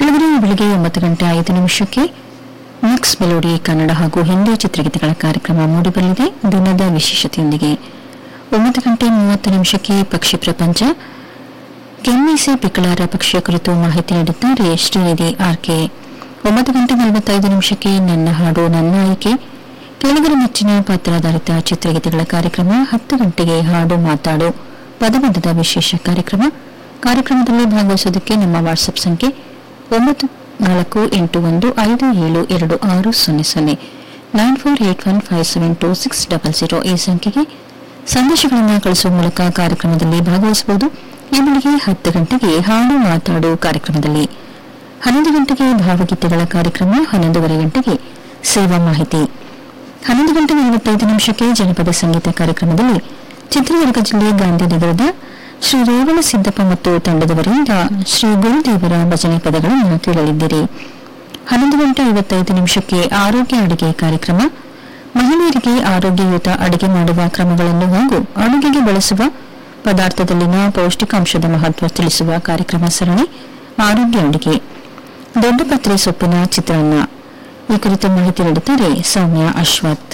ನಾಳೆಗೆ ಬೆಳಿಗ್ಗೆ ಒಂಬತ್ತು ಗಂಟೆ ಐದು ನಿಮಿಷಕ್ಕೆ ಮಿಕ್ಸ್ ಮೆಲೋಡಿ ಕನ್ನಡ ಹಾಗೂ ಹಿಂದಿ ಚಿತ್ರಗೀತೆಗಳ ಕಾರ್ಯಕ್ರಮ ಮೂಡಿಬರಲಿದೆ ದಿನದ ವಿಶೇಷತೆಯೊಂದಿಗೆ ಒಂಬತ್ತು ಗಂಟೆ ಮೂವತ್ತು ನಿಮಿಷಕ್ಕೆ ಪಕ್ಷಿ ಪ್ರಪಂಚ ಕೆಮ್ಮಿಸಿ ಪಿಕ್ಕಳಾರ ಪಕ್ಷಿಯ ಕುರಿತು ಮಾಹಿತಿ ನೀಡಿದ್ದಾರೆ ಶ್ರೀನಿಧಿ ಆರ್ಕೆ ಒಂಬತ್ತು ಗಂಟೆ ನಲವತ್ತೈದು ನಿಮಿಷಕ್ಕೆ ನನ್ನ ಹಾಡು ನನ್ನ ಆಯ್ಕೆ ಕೆಳಗರ ನೆಚ್ಚಿನ ಪಾತ್ರಾಧಾರಿತ ಚಿತ್ರಗೀತೆಗಳ ಕಾರ್ಯಕ್ರಮ ಹತ್ತು ಗಂಟೆಗೆ ಹಾಡು ಮಾತಾಡು ಪದಬಂಧದ ವಿಶೇಷ ಕಾರ್ಯಕ್ರಮ ಕಾರ್ಯಕ್ರಮದಲ್ಲಿ ಭಾಗವಹಿಸೋದಕ್ಕೆ ನಮ್ಮ ವಾಟ್ಸ್ಆಪ್ ಸಂಖ್ಯೆ ಒಂಬತ್ತು ನಾಲ್ಕು ಎಂಟು ಒಂದು ಐದು ಏಳು ಎರಡು ಆರು ಸೊನ್ನೆ ಸೊನ್ನೆ nine four eight one five seven two six double zero ಈ ಸಂಖ್ಯೆಗೆ ಸಂದೇಶಗಳನ್ನು ಕಳಿಸುವ ಮೂಲಕ ಕಾರ್ಯಕ್ರಮದಲ್ಲಿ ಭಾಗವಹಿಸಬಹುದು ಈ ಬೆಳಿಗ್ಗೆ ಹತ್ತು ಗಂಟೆಗೆ ಹಾಡು ಮಾತಾಡು ಕಾರ್ಯಕ್ರಮದಲ್ಲಿ ಹನ್ನೊಂದು ಗಂಟೆಗೆ ಭಾವಗೀತೆಗಳ ಕಾರ್ಯಕ್ರಮ ಹನ್ನೊಂದೂವರೆ ಗಂಟೆಗೆ ಸೇವಾ ಮಾಹಿತಿ ಹನ್ನೊಂದು ಗಂಟೆ ನಲವತ್ತೈದು ನಿಮಿಷಕ್ಕೆ ಜನಪದ ಸಂಗೀತ ಕಾರ್ಯಕ್ರಮದಲ್ಲಿ ಚಿತ್ರದುರ್ಗ ಜಿಲ್ಲೆ ಗಾಂಧಿನಗರದ ಶ್ರೀ ರೇವಣ ಸಿದ್ದಪ್ಪ ಮತ್ತು ತಂಡದವರಿಂದ ಶ್ರೀ ಗುರುದೇವರ ಭಜನೆ ಪದಗಳನ್ನು ಕೇಳಲಿದ್ದೀರಿ ಹನ್ನೊಂದು ಗಂಟೆ ಐವತ್ತೈದು ನಿಮಿಷಕ್ಕೆ ಆರೋಗ್ಯ ಅಡುಗೆ ಕಾರ್ಯಕ್ರಮ ಮಹಿಳೆಯರಿಗೆ ಆರೋಗ್ಯಯುತ ಅಡುಗೆ ಮಾಡುವ ಕ್ರಮಗಳನ್ನು ಹಾಗೂ ಅಡುಗೆಗೆ ಬಳಸುವ ಪದಾರ್ಥದಲ್ಲಿನ ಪೌಷ್ಟಿಕಾಂಶದ ಮಹತ್ವ ತಿಳಿಸುವ ಕಾರ್ಯಕ್ರಮ ಸರಣಿ ಆರೋಗ್ಯ ಅಡುಗೆ ದೊಡ್ಡಪತ್ರೆ ಸೊಪ್ಪಿನ ಚಿತ್ರಾನ್ನ ಈ ಕುರಿತು ಮಾಹಿತಿ ನೀಡುತ್ತಾರೆ ಸೌಮ್ಯ ಅಶ್ವಥ್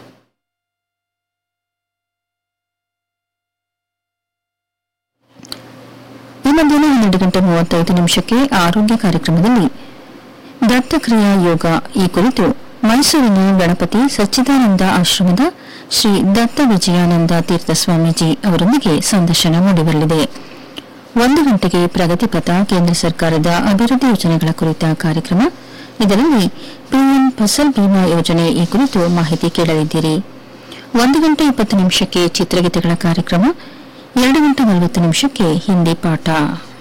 ಈ ಮಧ್ಯಾಹ್ನ ಹನ್ನೆರಡು ಗಂಟೆ ಮೂವತ್ತೈದು ನಿಮಿಷಕ್ಕೆ ಆರೋಗ್ಯ ಕಾರ್ಯಕ್ರಮದಲ್ಲಿ ದತ್ತಕ್ರಿಯಾ ಯೋಗ ಈ ಕುರಿತು ಮೈಸೂರಿನ ಗಣಪತಿ ಸಚ್ಚಿದಾನಂದ ಆಶ್ರಮದ ಶ್ರೀ ದತ್ತ ವಿಜಯಾನಂದ ತೀರ್ಥ ಸ್ವಾಮೀಜಿ ಅವರೊಂದಿಗೆ ಸಂದರ್ಶನ ಮೂಡಿಬರಲಿದೆ ಒಂದು ಗಂಟೆಗೆ ಪ್ರಗತಿಪಥ ಕೇಂದ್ರ ಸರ್ಕಾರದ ಅಭಿವೃದ್ಧಿ ಯೋಜನೆಗಳ ಕುರಿತ ಕಾರ್ಯಕ್ರಮ ಇದರಲ್ಲಿ ಪಿಎಂ ಫಸಲ್ ಬಿಮಾ ಯೋಜನೆ ಈ ಕುರಿತು ಮಾಹಿತಿ ಕೇಳಲಿದ್ದೀರಿ ಒಂದು ಗಂಟೆ ಇಪ್ಪತ್ತು ನಿಮಿಷಕ್ಕೆ ಚಿತ್ರಗೀತೆಗಳ ಕಾರ್ಯಕ್ರಮ ಎರಡು ಗಂಟೆ ನಲವತ್ತು ನಿಮಿಷಕ್ಕೆ ಹಿಂದಿ ಪಾಠ